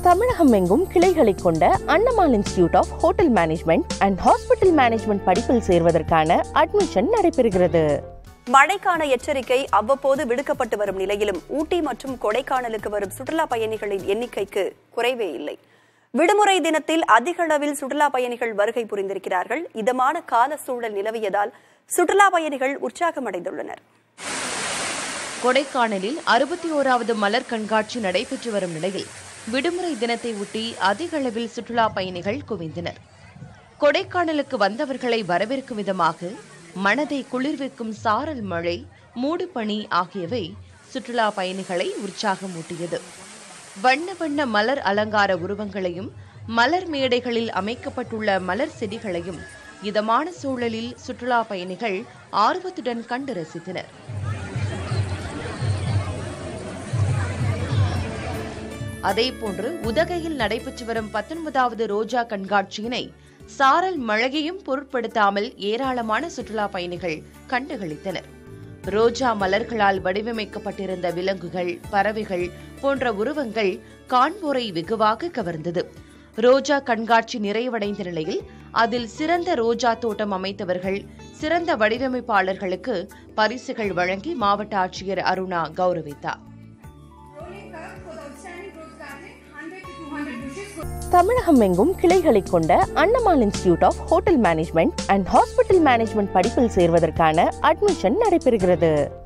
தமிழகம் எங்கும் கிளைகளை கொண்ட Annamalai institute of hotel management and hospital management படிப்பில் சேர்வதற்கான அட்மிஷன் நடைபெறுகிறது மழைக்கான எச்சரிக்கை அவ்வப்போது விடுக்கப்பட்டு வரும் நிலையிலும் ஊட்டி மற்றும் கொடைக்கானலுக்கு வரும் சுற்றுலா பயணிகளின் எண்ணிக்கைக்கு குறைவே இல்லை விடுமுறை தினத்தில் அதிக அளவில் சுற்றுலா பயணிகள் வருகை புரிந்திருக்கிறார்கள் இதமான கால சூழல் நிலவியதால் சுற்றுலா பயணிகள் உற்சாகமடைந்துள்ளனர் கொடைக்கானலில் அறுபத்தி ஓராவது மலர் கண்காட்சி நடைபெற்று வரும் நிலையில் விடுமுறை தினத்தை ஒட்டி அதிக அளவில் சுற்றுலா பயணிகள் குவிந்தனர் கொடைக்கானலுக்கு வந்தவர்களை வரவேற்கும் விதமாக மனதை குளிர்விக்கும் சாரல் மழை மூடுபனி ஆகியவை சுற்றுலா பயணிகளை உற்சாகமூட்டியது வண்ண வண்ண மலர் அலங்கார உருவங்களையும் மலர் மேடைகளில் அமைக்கப்பட்டுள்ள மலர் செடிகளையும் இதமான சூழலில் சுற்றுலா பயணிகள் ஆர்வத்துடன் கண்டு ரசித்தனர் அதேபோன்று உதகையில் நடைபெற்று வரும் பத்தொன்பதாவது ரோஜா கண்காட்சியினை சாரல் மழையையும் பொருட்படுத்தாமல் ஏராளமான சுற்றுலா பயணிகள் கண்டுகளித்தனர் ரோஜா மலர்களால் வடிவமைக்கப்பட்டிருந்த விலங்குகள் பறவைகள் போன்ற உருவங்கள் காண்போரை வெகுவாக கவர்ந்தது ரோஜா கண்காட்சி நிறைவடைந்த நிலையில் அதில் சிறந்த ரோஜா தோட்டம் அமைத்தவர்கள் சிறந்த வடிவமைப்பாளர்களுக்கு பரிசுகள் வழங்கி மாவட்ட ஆட்சியர் அருணா கௌரவித்தார் Rolling curve for the outstanding rose garden, 100 to 200 bushes. தமிழகம் எங்கும் கிளைகளை கொண்ட Annamalai institute of hotel management and hospital management படிப்பில் சேர்வதற்கான அட்மிஷன் நடைபெறுகிறது